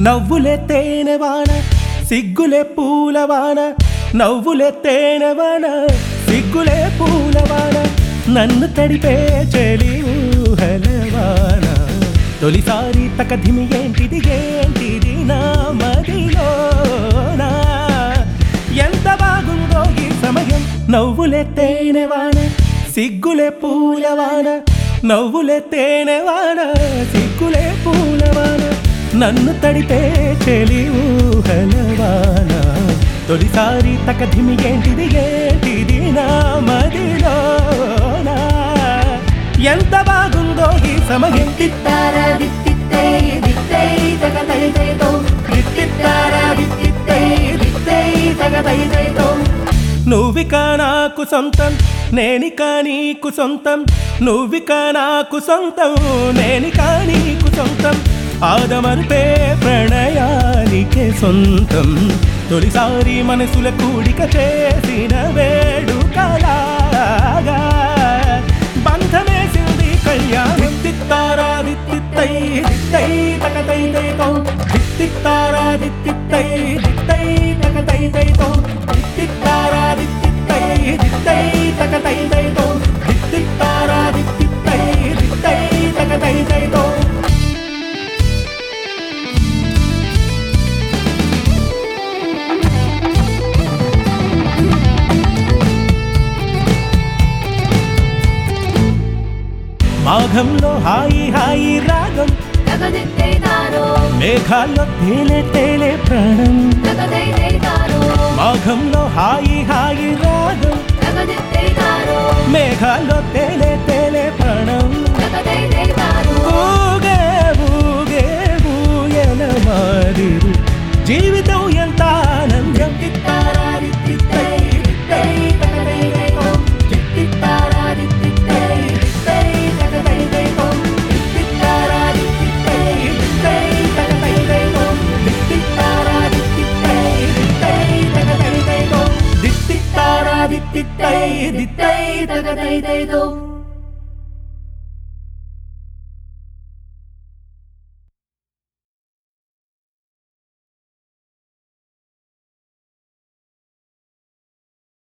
నవ్వులే తేనెవాన సిగ్గులే పూలవాన నవ్వులే తేనెవాన సిగ్గులే పూలవాన నన్ను తడిపే చెలి ఊహలవాన తొలిసారి తకధిమి ఏంటిది ఏంటిది నా మదిలోనా ఎంత బాగుందో ఈ సమయం నవ్వులే తేనెవాన సిగ్గులే పూలవాన నవ్వులే తేనెవాన సిగ్గులే పూలవాన నన్ను తడిపే చెలి ఊహలవాన తొలిసారి తకధిమి ఏంటిది ఏంటిది నా మదిలోనా ఎంత బాగుందో ఈ సమయం తిత్తారా దిత్తిత్తే దిత్తే తగదైదైదో దిత్తిత్తారా దిత్తిత్తే దిత్తే తగదైదైదో నువ్విక నాకు సొంతం నేనిక నీకు సొంతం నువ్విక నాకు సొంతం నేనిక నీకు సొంతం ఆదమరుపే ప్రణయానికే సొంతం తొలిసారి మనసుల కూడిక చేసిన వేడుకలాగా బంధమేసింది కళ్యాణం దిత్తారా దిత్తిత్తై దిత్తై తకతై దైతో దిత్తిత్తారా దిత్తిత్తై దిత్తై తకతై దైతో దిత్తిత్తారా దిత్తిత్తై దిత్తై తకతై దైతో దిత్తిత్తారా దిత్తిత్తై దిత్తై తకతై దైతో మాఘంలో హాయి హాయి రాగం తగదిత్తైదారో మేఘాల్లో తేలే తేలే ప్రాణం తగదైదైదారో మాఘంలో హాయి హాయి రాగం తగదిత్తైదారో మేఘాల్లో తేలే తేలే ప్రాణం తగదైదైదారో ఊగే ఊగే ఊయల మాదిరు జీవితం ఎంత ఆనందం తిత్తారా దిత్తిత్తై దిత్తై తగదైదైదో తిత్తారా దిత్తిత్తై దిత్తై తగదైదైదో తిత్తారా దిత్తిత్తై దిత్తై తగదైదైదో తిత్తారా దిత్తిత్తై దిత్తై తగదైదైదో దిత్తిత్తారా దిత్తిత్తై దిత్తై తగదైదైదో